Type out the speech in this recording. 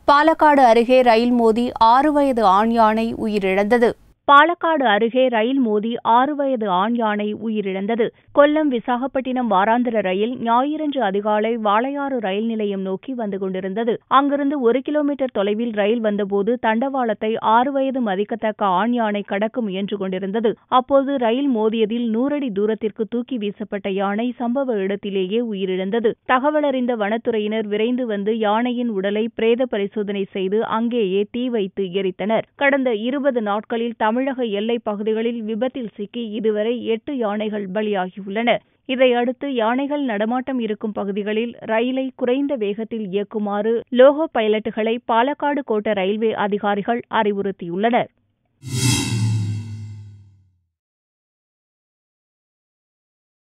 பாலக்காடு அருகே ரயில் மோதி ஆறு வயது ஆண் யானை உயிரிழந்தது பாலக்காடு அருகே ரயில் மோதி ஆறு வயது ஆண் யானை உயிரிழந்தது கொல்லம் விசாகப்பட்டினம் வாராந்திர ரயில் ஞாயிறன்று அதிகாலை வாளையாறு ரயில் நிலையம் நோக்கி வந்து கொண்டிருந்தது அங்கிருந்து ஒரு கிலோமீட்டர் தொலைவில் ரயில் வந்தபோது தண்டவாளத்தை ஆறு வயது மதிக்கத்தக்க ஆண் யானை கடக்க முயன்று கொண்டிருந்தது அப்போது ரயில் மோதியதில் நூறடி தூரத்திற்கு தூக்கி வீசப்பட்ட யானை சம்பவ இடத்திலேயே உயிரிழந்தது தகவலறிந்த வனத்துறையினர் விரைந்து வந்து யானையின் உடலை பிரேத பரிசோதனை செய்து அங்கேயே தீ வைத்து எரித்தனர் கடந்த இருபது நாட்களில் தமிழக எல்லைப் பகுதிகளில் விபத்தில் சிக்கி இதுவரை எட்டு யானைகள் பலியாகியுள்ளன இதையடுத்து யானைகள் நடமாட்டம் இருக்கும் பகுதிகளில் ரயிலை குறைந்த வேகத்தில் இயக்குமாறு லோகோ பைலட்டுகளை பாலக்காடு கோட்ட ரயில்வே அதிகாரிகள் அறிவுறுத்தியுள்ளனர்